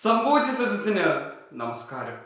സംഭവിച്ച സദസ്സിന് നമസ്കാരം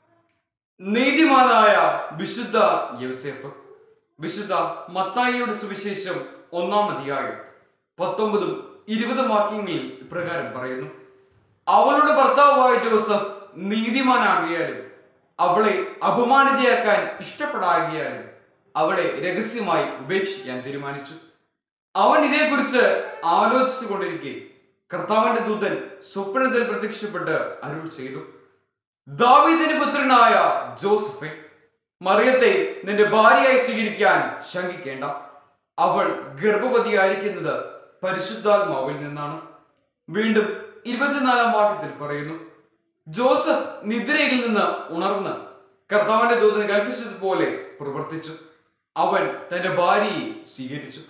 നീതിമാനായ വിശുദ്ധ യവസേപ്പ് വിശുദ്ധ മത്തായിയുടെ സുവിശേഷം ഒന്നാം അധ്യായം പത്തൊമ്പതും ഇരുപതും വാക്യങ്ങളിൽ ഇപ്രകാരം പറയുന്നു അവളുടെ ഭർത്താവായ ജോസഫ് നീതിമാനാകിയാലും അവളെ അപമാനിതയാക്കാൻ ഇഷ്ടപ്പെടാകിയാലും അവളെ രഹസ്യമായി ഉപേക്ഷിക്കാൻ തീരുമാനിച്ചു അവൻ ഇതേക്കുറിച്ച് ആലോചിച്ചു കൊണ്ടിരിക്കെ കർത്താവിന്റെ ദൂതൻ സ്വപ്നത്തിൽ പ്രത്യക്ഷപ്പെട്ട് അരുൾ ചെയ്തു ദാവീദിന്റെ പുത്രനായ ജോസഫെ മറിയത്തെ നിന്റെ ഭാര്യയായി സ്വീകരിക്കാൻ ശങ്കിക്കേണ്ട അവൾ ഗർഭവതിയായിരിക്കുന്നത് പരിശുദ്ധാത്മാവിൽ നിന്നാണ് വീണ്ടും ഇരുപത്തിനാലാം വാക്യത്തിൽ പറയുന്നു ജോസഫ് നിദ്രയിൽ നിന്ന് ഉണർന്ന് കർത്താവിന്റെ ദൂതൻ കൽപ്പിച്ചതുപോലെ പ്രവർത്തിച്ചു അവൻ തന്റെ ഭാര്യയെ സ്വീകരിച്ചു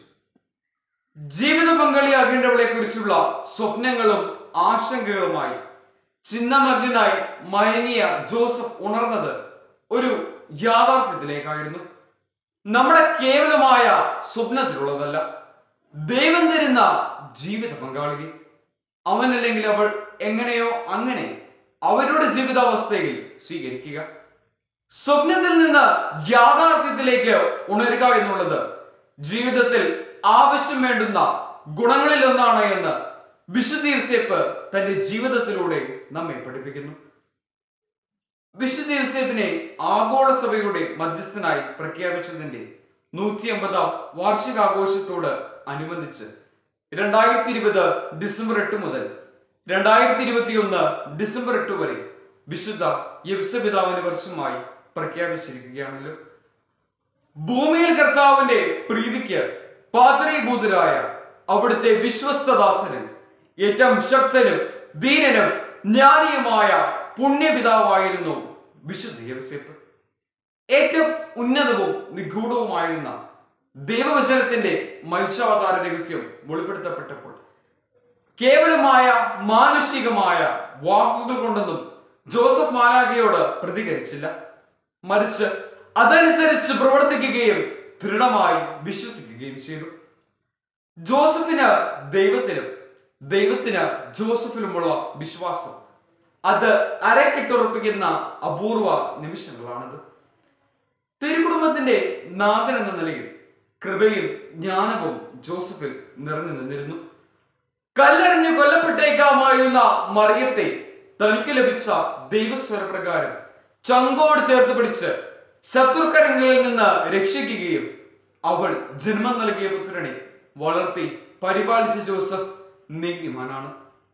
ജീവിത പങ്കാളിയാകേണ്ടവളെ കുറിച്ചുള്ള സ്വപ്നങ്ങളും ആശങ്കകളുമായി ചിന്നമഗ്നായി മയങ്ങിയ ജോസഫ് ഉണർന്നത് ഒരു യാഥാർത്ഥ്യത്തിലേക്കായിരുന്നു നമ്മുടെ കേവലമായ സ്വപ്നത്തിലുള്ളതല്ല ദൈവം തരുന്ന ജീവിത പങ്കാളി അവനല്ലെങ്കിൽ അവൾ എങ്ങനെയോ അങ്ങനെ അവരുടെ ജീവിതാവസ്ഥയിൽ സ്വീകരിക്കുക സ്വപ്നത്തിൽ നിന്ന് യാഥാർത്ഥ്യത്തിലേക്ക് ഉണരുക എന്നുള്ളത് ജീവിതത്തിൽ ആവശ്യം വേണ്ടുന്ന ഗുണങ്ങളിൽ ഒന്നാണ് എന്ന് വിശുദ്ധ യൂസേപ്പ് തന്റെ ജീവിതത്തിലൂടെ നമ്മെ പഠിപ്പിക്കുന്നു വിശുദ്ധ യൂസേപ്പിനെ ആഗോള സഭയുടെ മധ്യസ്ഥനായി പ്രഖ്യാപിച്ചതിന്റെ നൂറ്റി അമ്പതാം വാർഷികാഘോഷത്തോട് അനുബന്ധിച്ച് രണ്ടായിരത്തി ഇരുപത് ഡിസംബർ എട്ട് മുതൽ രണ്ടായിരത്തി ഇരുപത്തിയൊന്ന് ഡിസംബർ എട്ട് വരെ വിശുദ്ധ യവസപിതാവിന്റെ വർഷമായി പ്രഖ്യാപിച്ചിരിക്കുകയാണല്ലോ ഭൂമിയിൽ കർത്താവിന്റെ പ്രീതിക്ക് പാതരീഭൂതരായ അവിടുത്തെ വിശ്വസ്തദാസനും ഏറ്റവും ശക്തനും ധീരനും ജ്ഞാനിയുമായ പുണ്യപിതാവായിരുന്നു വിശുദ്ധ യവസേപ്പ് ഏറ്റവും ഉന്നതവും നിഗൂഢവുമായിരുന്ന ദൈവവചനത്തിന്റെ മനുഷ്യാവതാര രഹസ്യം വെളിപ്പെടുത്തപ്പെട്ടപ്പോൾ കേവലമായ മാനുഷികമായ വാക്കുകൾ കൊണ്ടൊന്നും ജോസഫ് മാലാഖയോട് പ്രതികരിച്ചില്ല മറിച്ച് അതനുസരിച്ച് പ്രവർത്തിക്കുകയും ദൃഢമായി വിശ്വസിക്കുകയും ചെയ്തു ജോസഫിന് ദൈവത്തിലും ദൈവത്തിന് ജോസഫിലുമുള്ള വിശ്വാസം അത് അരക്കിട്ടുറപ്പിക്കുന്ന അപൂർവ നിമിഷങ്ങളാണിത് തിരുകുടുംബത്തിന്റെ നാഥൻ എന്ന നിലയിൽ കൃപയും ജ്ഞാനവും ജോസഫിൽ നിറഞ്ഞു നിന്നിരുന്നു കല്ലെറിഞ്ഞ് കൊല്ലപ്പെട്ടേക്കാമായിരുന്ന മറിയത്തെ തനിക്ക് ലഭിച്ച ദൈവസ്വരപ്രകാരം ചങ്കോട് ചേർത്ത് പിടിച്ച് ശത്രുക്കരങ്ങളിൽ നിന്ന് രക്ഷിക്കുകയും അവൾ ജന്മം നൽകിയ പുത്രനെ വളർത്തി പരിപാലിച്ച ജോസഫ് നീതിമാനാണ്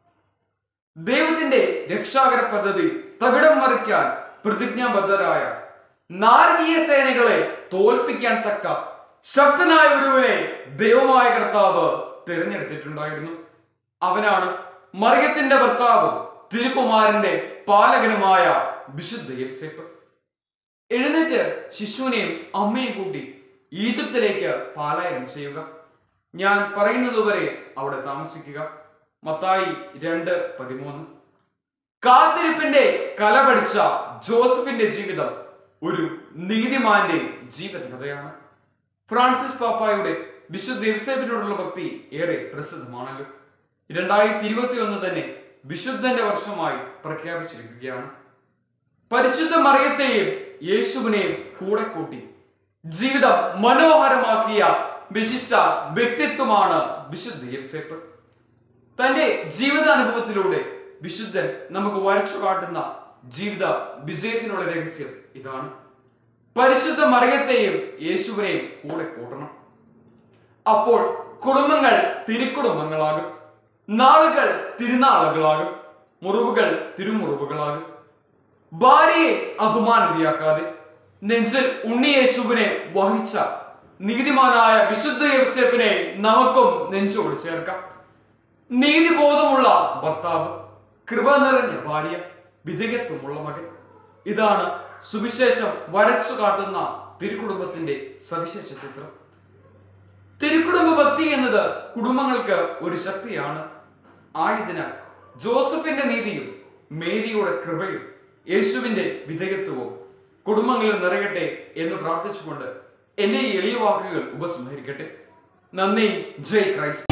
ദൈവത്തിന്റെ രക്ഷാകര പദ്ധതി തകിടം മറിക്കാൻ പ്രതിജ്ഞാബദ്ധരായ നാരകീയ സേനകളെ തോൽപ്പിക്കാൻ തക്ക ശക്തനായ ഒരുവനെ ദൈവമായ കർത്താവ് തിരഞ്ഞെടുത്തിട്ടുണ്ടായിരുന്നു അവനാണ് മറിയത്തിന്റെ ഭർത്താവും തിരുക്കുമാരന്റെ പാലകനുമായ വിശുദ്ധ യബ്സേപ്പ് എഴുന്നേറ്റ് ശിശുവിനെയും അമ്മയും കൂട്ടി ഈജിപ്തിലേക്ക് പാലായനം ചെയ്യുക ഞാൻ പറയുന്നതുവരെ അവിടെ താമസിക്കുക മത്തായി രണ്ട് പതിമൂന്ന് കാത്തിരിപ്പിന്റെ കല പഠിച്ച ജോസഫിന്റെ ജീവിതം ഒരു നീതിമാന്റെ ജീവിത കഥയാണ് ഫ്രാൻസിസ് പാപ്പായുടെ വിശുദ്ധ ദേവസേബിനോടുള്ള ഭക്തി ഏറെ പ്രസിദ്ധമാണല്ലോ രണ്ടായിരത്തി ഇരുപത്തി ഒന്ന് തന്നെ വിശുദ്ധന്റെ വർഷമായി പ്രഖ്യാപിച്ചിരിക്കുകയാണ് പരിശുദ്ധ മറിയത്തെയും യേശുവിനെയും കൂടെ കൂട്ടി ജീവിതം മനോഹരമാക്കിയ വിശിഷ്ട വ്യക്തിത്വമാണ് വിശുദ്ധ യബ്സേപ്പ് തന്റെ ജീവിതാനുഭവത്തിലൂടെ വിശുദ്ധൻ നമുക്ക് വരച്ചു കാട്ടുന്ന ജീവിത വിജയത്തിനുള്ള രഹസ്യം ഇതാണ് പരിശുദ്ധ മറിയത്തെയും യേശുവിനെയും കൂടെ കൂട്ടണം അപ്പോൾ കുടുംബങ്ങൾ തിരുക്കുടുംബങ്ങളാകും നാളുകൾ തിരുനാളുകളാകും മുറിവുകൾ തിരുമുറിവുകളാകും ഭാര്യയെ അപമാനിതയാക്കാതെ നെഞ്ചിൽ ഉണ്ണിയേശുവിനെ വഹിച്ച നീതിമാനായ വിശുദ്ധ യവസേപ്പിനെ നമുക്കും നെഞ്ചോട് ചേർക്കാം നീതിബോധമുള്ള ഭർത്താവ് കൃപ നിറഞ്ഞ ഭാര്യ വിധേയത്വമുള്ള മകൻ ഇതാണ് സുവിശേഷം വരച്ചു കാട്ടുന്ന തിരുക്കുടുംബത്തിന്റെ സവിശേഷ ചിത്രം തിരുക്കുടുംബ ഭക്തി എന്നത് കുടുംബങ്ങൾക്ക് ഒരു ശക്തിയാണ് ആയതിനാൽ ജോസഫിന്റെ നീതിയും മേരിയുടെ കൃപയും യേശുവിന്റെ വിധേയത്വവും കുടുംബങ്ങളിൽ നിറയട്ടെ എന്ന് പ്രാർത്ഥിച്ചുകൊണ്ട് എന്റെ ഈ എളിയ വാക്കുകൾ ഉപസംഹരിക്കട്ടെ നന്ദി ജയ് ക്രൈസ്റ്റ്